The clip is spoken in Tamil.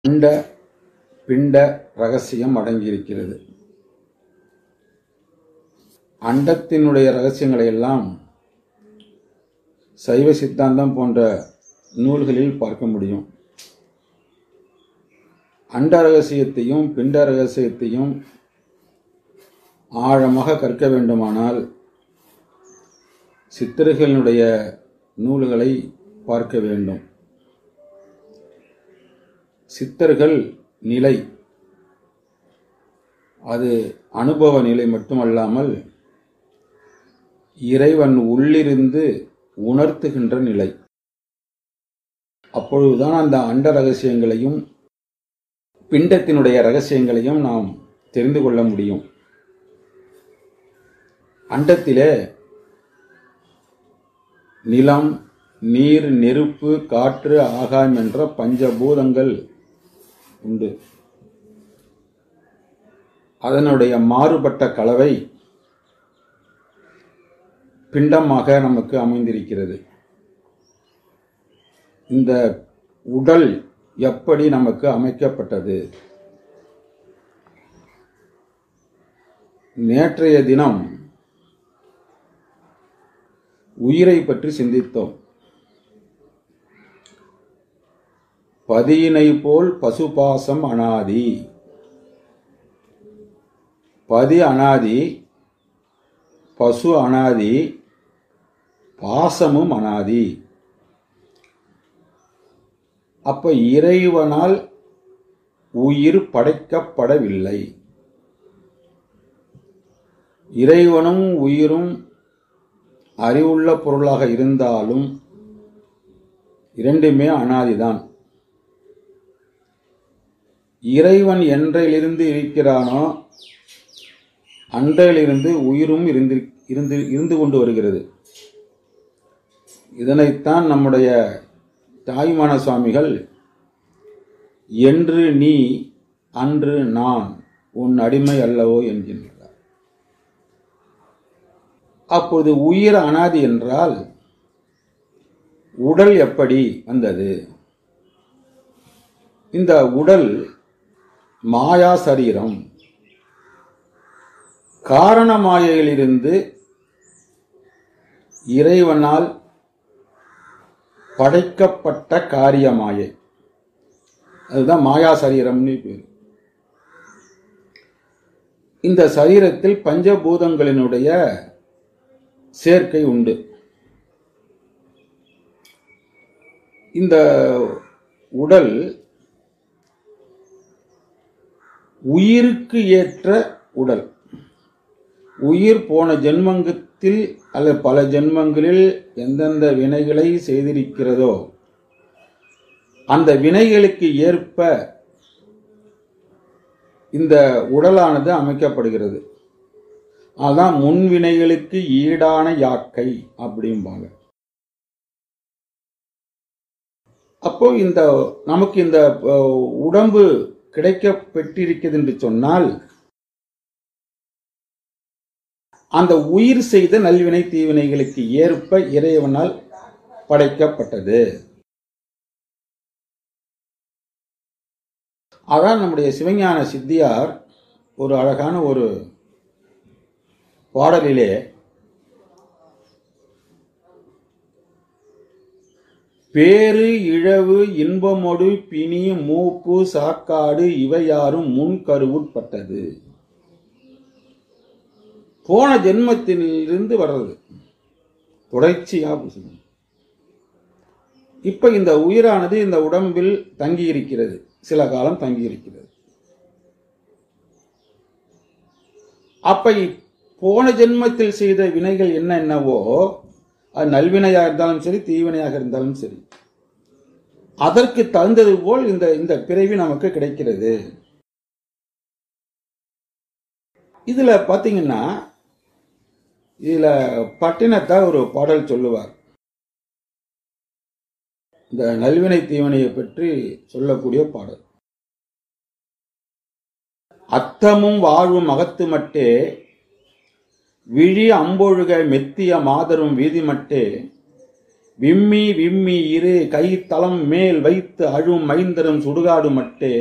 அண்ட பிண்ட ரகசியம் அடங்கியிருக்கிறது அண்டத்தினுடைய ரகசியங்களை எல்லாம் சைவ சித்தாந்தம் போன்ற நூல்களில் பார்க்க முடியும் அண்ட ரகசியத்தையும் பிண்ட ரகசியத்தையும் ஆழமாக கற்க வேண்டுமானால் சித்தர்களுடைய நூல்களை பார்க்க வேண்டும் சித்தர்கள் நிலை அது அனுபவ நிலை மட்டுமல்லாமல் இறைவன் உள்ளிருந்து உணர்த்துகின்ற நிலை அப்பொழுதுதான் அந்த அண்ட ரகசியங்களையும் பிண்டத்தினுடைய ரகசியங்களையும் நாம் தெரிந்து கொள்ள முடியும் அண்டத்திலே நிலம் நீர் நெருப்பு காற்று ஆகாயம் என்ற பஞ்சபூதங்கள் உண்டு அதனுடைய மாறுபட்ட கலவை பிண்டமாக நமக்கு அமைந்திருக்கிறது இந்த உடல் எப்படி நமக்கு அமைக்கப்பட்டது நேற்றைய தினம் உயிரை பற்றி சிந்தித்தோம் பதியினை போல் பசுபாசம் அனாதி பதி அனாதி பசு அனாதி பாசமும் அனாதி அப்ப இறைவனால் உயிர் படைக்கப்படவில்லை இறைவனும் உயிரும் அறிவுள்ள பொருளாக இருந்தாலும் இரண்டுமே அனாதிதான் இறைவன் என்றையிலிருந்து இருக்கிறானோ அன்றையிலிருந்து உயிரும் இருந்து இருந்து இருந்து கொண்டு வருகிறது இதனைத்தான் நம்முடைய தாய்மான சுவாமிகள் என்று நீ அன்று நான் உன் அடிமை அல்லவோ என்கின்றார் அப்போது உயிர் அனாதி என்றால் உடல் எப்படி வந்தது இந்த உடல் மாயா சரீரம் காரணமாயிலிருந்து இறைவனால் படைக்கப்பட்ட காரியமாயை அதுதான் மாயா சரீரம்னு பேர் இந்த சரீரத்தில் பஞ்சபூதங்களினுடைய சேர்க்கை உண்டு இந்த உடல் உயிருக்கு ஏற்ற உடல் உயிர் போன ஜென்மங்கத்தில் அல்லது பல ஜென்மங்களில் எந்தெந்த வினைகளை செய்திருக்கிறதோ அந்த வினைகளுக்கு ஏற்ப இந்த உடலானது அமைக்கப்படுகிறது அதான் முன்வினைகளுக்கு ஈடான யாக்கை அப்படிம்பாங்க அப்போ இந்த நமக்கு இந்த உடம்பு கிடைக்க பெற்றிருக்கிறது என்று சொன்னால் அந்த உயிர் செய்த நல்வினை தீவினைகளுக்கு ஏற்ப இறைவனால் படைக்கப்பட்டது அதான் நம்முடைய சிவஞான சித்தியார் ஒரு அழகான ஒரு பாடலிலே பேரு இழவு இன்பமொடு பிணி மூப்பு சாக்காடு இவையாரும் முன்கருவுட்பட்டது போன ஜென்மத்திலிருந்து வர்றது தொடர்ச்சியா இப்ப இந்த உயிரானது இந்த உடம்பில் தங்கி இருக்கிறது சில காலம் தங்கி இருக்கிறது அப்ப போன ஜென்மத்தில் செய்த வினைகள் என்ன என்னவோ அது நல்வினையாக இருந்தாலும் சரி தீவினையாக இருந்தாலும் சரி அதற்கு தகுந்தது போல் இந்த இந்த பிறவி நமக்கு கிடைக்கிறது இதுல பாத்தீங்கன்னா இதுல பட்டினத்தை ஒரு பாடல் சொல்லுவார் இந்த நல்வினை தீவனையை பற்றி சொல்லக்கூடிய பாடல் அத்தமும் வாழ்வும் அகத்து மட்டே விழி அம்பொழுக மெத்திய மாதரும் வீதி மட்டே விம்மி விம்மி இரு கை தளம் மேல் வைத்து அழும் மைந்தரும் சுடுகாடு மட்டே